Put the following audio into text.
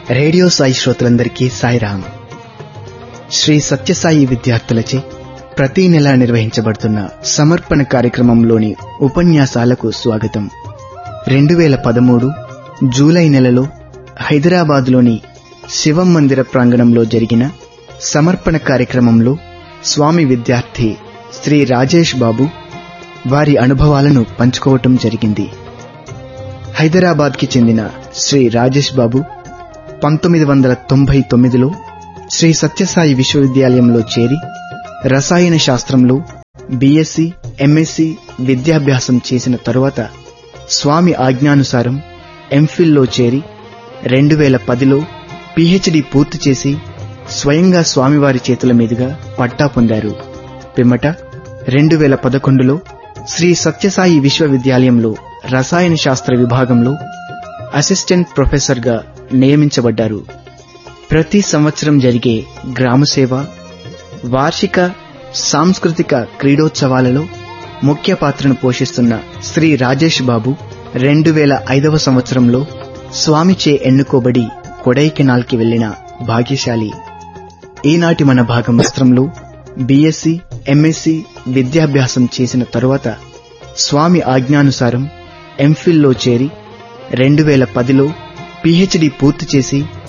radio Sai శ్రోతలందరికీ సాయిరామ్ శ్రీ సత్యసాయి విద్యార్థులచే ప్రతి నెలా నిర్వహించబడుతున్న సమర్పణ కార్యక్రమంలోని ఉపన్యాసాలకు స్వాగతం రెండు వేల పదమూడు జూలై నెలలో హైదరాబాద్లోని శివం మందిర ప్రాంగణంలో జరిగిన సమర్పణ కార్యక్రమంలో స్వామి విద్యార్థి శ్రీ రాజేష్ బాబు వారి అనుభవాలను పంచుకోవటం జరిగింది హైదరాబాద్కి చెందిన శ్రీ రాజేష్ బాబు పంతొమ్మిది వందల తొంభై తొమ్మిదిలో శ్రీ సత్యసాయి విశ్వవిద్యాలయంలో చేరి రసాయన శాస్త్రంలో బీఎస్సీ ఎంఎస్సీ విద్యాభ్యాసం చేసిన తరువాత స్వామి ఆజ్ఞానుసారం ఎంఫిల్లో చేరి రెండు వేల పదిలో పిహెచ్డి పూర్తి చేసి స్వయంగా స్వామివారి చేతుల మీదుగా పట్టా పొందారు పిమ్మట రెండు వేల పదకొండులో శ్రీ సత్యసాయి విశ్వవిద్యాలయంలో రసాయన శాస్త్ర విభాగంలో అసిస్టెంట్ ప్రొఫెసర్గా నియమించబడ్డారు ప్రతి సంవత్సరం జరిగే గ్రామసేవ వార్షిక సాంస్కృతిక క్రీడోత్సవాలలో ముఖ్య పాత్రను పోషిస్తున్న శ్రీ రాజేష్ బాబు రెండు వేల ఐదవ సంవత్సరంలో స్వామిచే ఎన్నుకోబడి కొడైకెనాల్కి వెళ్లిన భాగ్యశాలి ఈనాటి మన భాగం వస్త్రంలో బీఎస్సీ ఎంఎస్సీ విద్యాభ్యాసం చేసిన తరువాత స్వామి ఆజ్ఞానుసారం ఎంఫిల్లో చేరి రెండు వేల పదిలో పిహెచ్డి పూర్తి చేసి